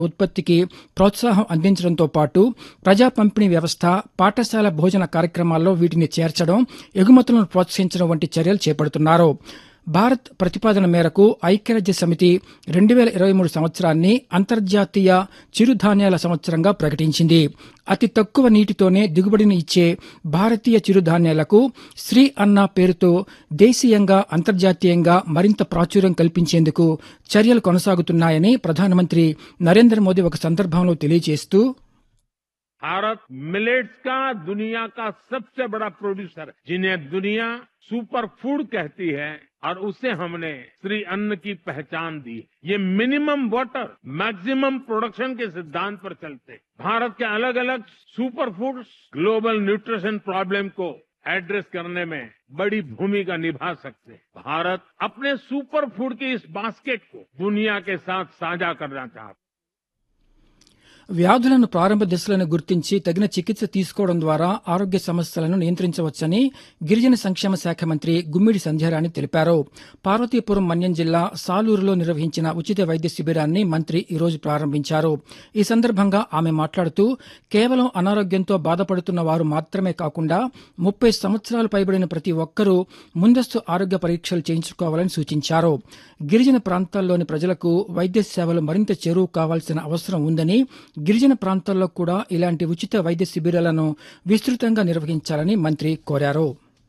ఉత్పత్తికి ప్రోత్సాహం అందించడంతో పాటు ప్రజా పంపిణీ వ్యవస్థ పాఠశాల భోజన కార్యక్రమాల్లో వీటిని చేర్చడం ఎగుమతులను ప్రోత్సహించడం వంటి చర్యలు చేపడుతున్నారు భారత్ ప్రతిపాదన మేరకు ఐక్యరాజ్య సమితి రెండు వేల ఇరవై మూడు సంవత్సరాన్ని అంతర్జాతీయ చిరుధాన్యాల సంవత్సరంగా ప్రకటించింది అతి తక్కువ నీటితోనే దిగుబడిని ఇచ్చే భారతీయ చిరుధాన్యాలకు శ్రీ అన్న పేరుతో దేశీయంగా అంతర్జాతీయంగా మరింత ప్రాచుర్యం కల్పించేందుకు చర్యలు కొనసాగుతున్నాయని ప్రధానమంత్రి నరేంద్ర మోదీ ఒక సందర్భంలో తెలియజేస్తూ भारत मिलेट्स का दुनिया का सबसे बड़ा प्रोड्यूसर है जिन्हें दुनिया सुपर फूड कहती है और उसे हमने श्री अन्न की पहचान दी ये मिनिमम वाटर मैक्सिमम प्रोडक्शन के सिद्धांत पर चलते भारत के अलग अलग super foods global nutrition problem को एड्रेस करने में बड़ी भूमिका निभा सकते हैं भारत अपने सुपर फूड की इस बास्केट को दुनिया के साथ साझा करना चाहता है వ్యాధులను ప్రారంభ దశలను గుర్తించి తగిన చికిత్స తీసుకోవడం ద్వారా ఆరోగ్య సమస్యలను నియంత్రించవచ్చని గిరిజన సంక్షేమ శాఖ మంత్రి గుమ్మిడి సంధ్యారాణి తెలిపారు పార్వతీపురం మన్యం జిల్లా సాలూరులో నిర్వహించిన ఉచిత వైద్య శిబిరాన్ని మంత్రి ఈరోజు ప్రారంభించారు ఈ సందర్భంగా ఆమె మాట్లాడుతూ కేవలం అనారోగ్యంతో బాధపడుతున్న వారు మాత్రమే కాకుండా ముప్పై సంవత్సరాలు పైబడిన ప్రతి ఒక్కరూ ముందస్తు ఆరోగ్య పరీక్షలు చేయించుకోవాలని సూచించారు గిరిజన ప్రాంతాల్లోని ప్రజలకు వైద్య సేవలు మరింత చేరువు కావాల్సిన అవసరం ఉందని గిరిజన ప్రాంతాల్లో కూడా ఇలాంటి ఉచిత వైద్య శిబిరాలను విస్తృతంగా నిర్వహించాలని మంత్రి కోరారు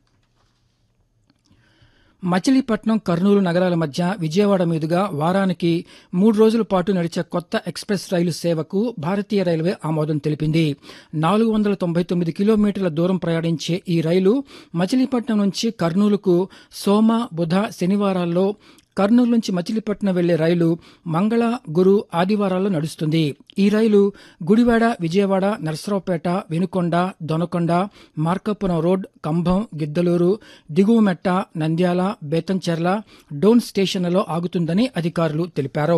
మచిలీపట్నం కర్నూలు నగరాల మధ్య విజయవాడ మీదుగా వారానికి మూడు రోజుల పాటు నడిచే కొత్త ఎక్స్ప్రెస్ రైలు సేవకు భారతీయ రైల్వే ఆమోదం తెలిపింది నాలుగు వందల తొంభై తొమ్మిది కిలోమీటర్ల దూరం ప్రయాణించే ఈ రైలు మచిలీపట్నం నుంచి కర్నూలుకు సోమ బుధ శనివారాల్లో కర్నూలు నుంచి మచిలీపట్నం వెళ్లే రైలు మంగళ గురు ఆదివారాల్లో నడుస్తుంది ఈ రైలు గుడివాడ విజయవాడ నరసరావుపేట వెనుకొండ దొనకొండ మార్కాపురం రోడ్ కంభం గిద్దలూరు దిగువమెట్ట నంద్యాల బేతంచెర్ల డోన్ స్టేషన్లలో ఆగుతుందని అధికారులు తెలిపారు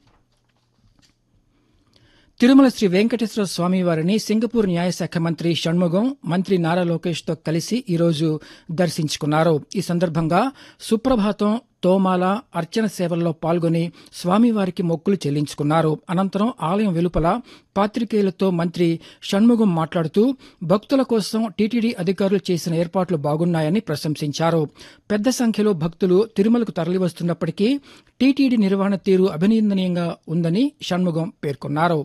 తిరుమల శ్రీ వెంకటేశ్వర స్వామి వారిని సింగపూర్ న్యాయశాఖ మంత్రి షణ్ముగం మంత్రి నారా లోకేష్ తో కలిసి ఈరోజు దర్శించుకున్నారు ఈ సందర్భంగా సుప్రభాతం తోమాల అర్చన సేవల్లో పాల్గొని స్వామివారికి మొక్కులు చెల్లించుకున్నారు అనంతరం ఆలయం వెలుపల పాత్రికేయులతో మంత్రి షణ్ముగం మాట్లాడుతూ భక్తుల కోసం టీటీడీ అధికారులు చేసిన ఏర్పాట్లు బాగున్నాయని ప్రశంసించారు పెద్ద సంఖ్యలో భక్తులు తిరుమలకు తరలివస్తున్నప్పటికీ టీటీడీ నిర్వహణ తీరు అభినందనీయంగా ఉందని షణ్ముగం పేర్కొన్నారు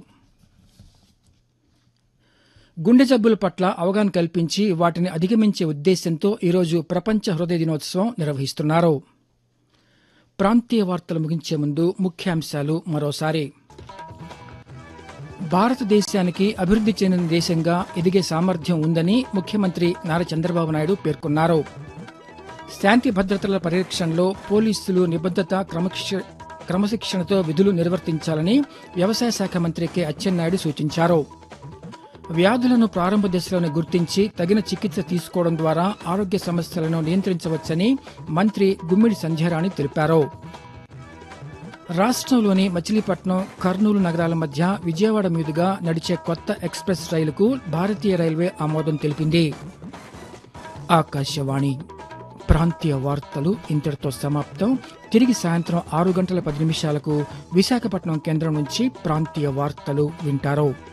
గుండె జబ్బుల పట్ల అవగాహన కల్పించి వాటిని అధిగమించే ఉద్దేశంతో ఈరోజు ప్రపంచ హృదయ దినోత్సవం నిర్వహిస్తున్నారు ప్రాంతీయ వార్తలు ముగించే ముందు ముఖ్యాంశాలు మరోసారి భారతదేశానికి అభివృద్ది చెందిన దేశంగా ఎదిగే సామర్థ్యం ఉందని ముఖ్యమంత్రి నారా చంద్రబాబు నాయుడు పేర్కొన్నారు శాంతి భద్రతల పరిరక్షణలో పోలీసులు నిబద్దత క్రమశిక్ష క్రమశిక్షణతో విధులు నిర్వర్తించాలని వ్యవసాయ శాఖ మంత్రి కె అచ్చెన్నాయుడు సూచించారు వ్యాధులను ప్రారంభ దశలోనే గుర్తించి తగిన చికిత్స తీసుకోవడం ద్వారా ఆరోగ్య సమస్యలను నియంత్రించవచ్చని మంత్రి గుమ్మిడి సంధ్యారాణి తెలిపారు రాష్ట్రంలోని మచిలీపట్నం కర్నూలు నగరాల మధ్య విజయవాడ మీదుగా నడిచే కొత్త ఎక్స్ప్రెస్ రైలుకు భారతీయ రైల్వే ఆమోదం తెలిపింది ఆకాశవాణి ప్రాంతీయ వార్తలు ఇంతటితో సమాప్తం తిరిగి సాయంత్రం ఆరు గంటల పది నిమిషాలకు విశాఖపట్నం కేంద్రం నుంచి ప్రాంతీయ వార్తలు వింటారు